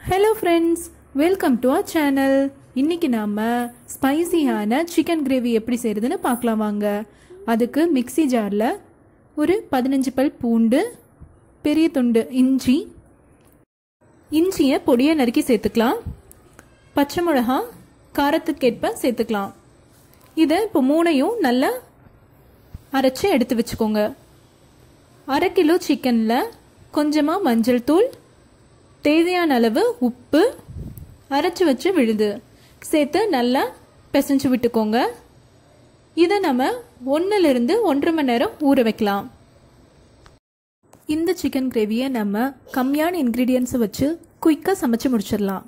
hello friends welcome to our channel இன்னைக்கு நாம ஸ்பைசியான chicken gravy எப்படி செய்யறதுன்னு பார்க்கலாம் வாங்க அதுக்கு மிக்ஸி ஜாரில் ஒரு பதினஞ்சு பல் பூண்டு பெரிய துண்டு இஞ்சி இஞ்சியை பொடியை நறுக்கி சேர்த்துக்கலாம் பச்சை மிளகா காரத்துக்கேற்ப சேர்த்துக்கலாம் இதை இப்போ மூணையும் நல்லா அரைச்சி எடுத்து வச்சுக்கோங்க அரை கிலோ சிக்கனில் கொஞ்சமாக மஞ்சள் தூள் தேவையான அளவு உப்பு அரைச்சி வச்சு விழுது சேர்த்து நல்லா பிசைஞ்சு விட்டுக்கோங்க இதை நம்ம ஒன்றுலேருந்து ஒன்றரை மணி நேரம் ஊற வைக்கலாம் இந்த சிக்கன் கிரேவியை நம்ம கம்மியான இன்க்ரீடியன்ஸை வச்சு குயிக்காக சமைச்சு முடிச்சிடலாம்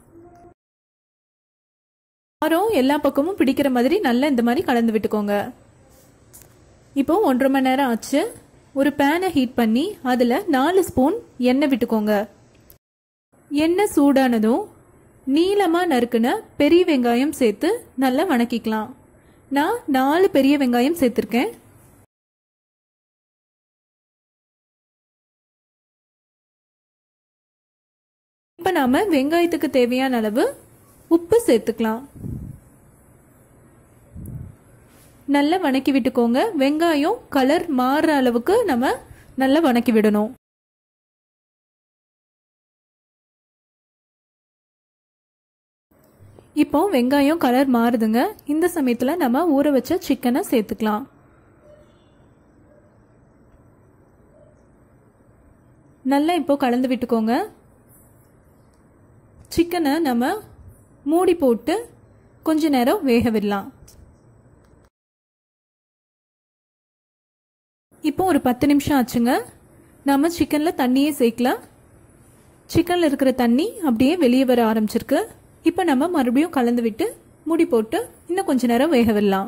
காரம் எல்லா பக்கமும் பிடிக்கிற மாதிரி நல்லா இந்த மாதிரி கலந்து விட்டுக்கோங்க இப்போ ஒன்றரை மணி நேரம் ஆச்சு ஒரு பேனை ஹீட் பண்ணி அதில் நாலு ஸ்பூன் எண்ணெய் விட்டுக்கோங்க எண்ணெய் சூடானதும் நீளமாக நறுக்குன பெரிய வெங்காயம் சேர்த்து நல்லா வணக்கிக்கலாம் நான் நாலு பெரிய வெங்காயம் சேர்த்துருக்கேன் இப்போ நாம் வெங்காயத்துக்கு தேவையான அளவு உப்பு சேர்த்துக்கலாம் நல்லா வணக்கி விட்டுக்கோங்க வெங்காயம் கலர் மாறுற அளவுக்கு நம்ம நல்லா வணக்கி விடணும் இப்போ வெங்காயம் கலர் மாறுதுங்க இந்த சமயத்தில் நம்ம ஊற வச்ச சிக்கனை சேர்த்துக்கலாம் நல்லா இப்போ கலந்து விட்டுக்கோங்க சிக்கனை நம்ம மூடி போட்டு கொஞ்ச நேரம் வேக விடலாம் இப்போ ஒரு பத்து நிமிஷம் ஆச்சுங்க நம்ம சிக்கனில் தண்ணியே சேர்க்கலாம் சிக்கனில் இருக்கிற தண்ணி அப்படியே வெளியே வர ஆரம்பிச்சிருக்கு இப்போ நம்ம மறுபடியும் கலந்து விட்டு மூடி போட்டு இன்னும் கொஞ்ச நேரம் வேக விடலாம்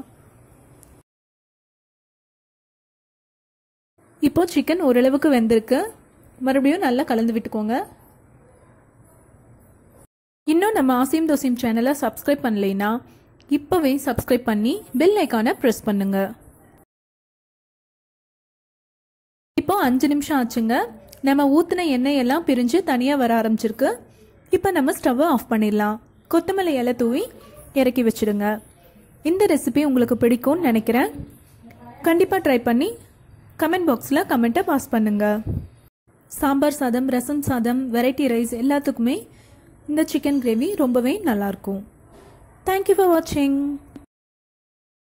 இப்போ சிக்கன் ஓரளவுக்கு வெந்திருக்கு மறுபடியும் நல்லா கலந்து விட்டுக்கோங்க இன்னும் நம்ம ஆசியம் தோசியம் சேனலை சப்ஸ்கிரைப் பண்ணலைன்னா இப்போவே சப்ஸ்கிரைப் பண்ணி பெல் ஐக்கானை ப்ரெஸ் பண்ணுங்க இப்போ அஞ்சு நிமிஷம் ஆச்சுங்க நம்ம ஊற்றின எண்ணெய் எல்லாம் பிரிஞ்சு தனியாக வர ஆரம்பிச்சிருக்கு இப்போ நம்ம ஸ்டவ்வை ஆஃப் பண்ணிடலாம் கொத்தமல்லி இலை தூவி இறக்கி வச்சுடுங்க இந்த ரெசிபி உங்களுக்கு பிடிக்கும்னு நினைக்கிறேன் கண்டிப்பாக ட்ரை பண்ணி கமெண்ட் பாக்ஸில் கமெண்ட்டை பாஸ் பண்ணுங்கள் சாம்பார் சாதம் ரசம் சாதம் வெரைட்டி ரைஸ் எல்லாத்துக்குமே இந்த சிக்கன் கிரேவி ரொம்பவே நல்லாயிருக்கும் தேங்க்யூ ஃபார் வாட்சிங்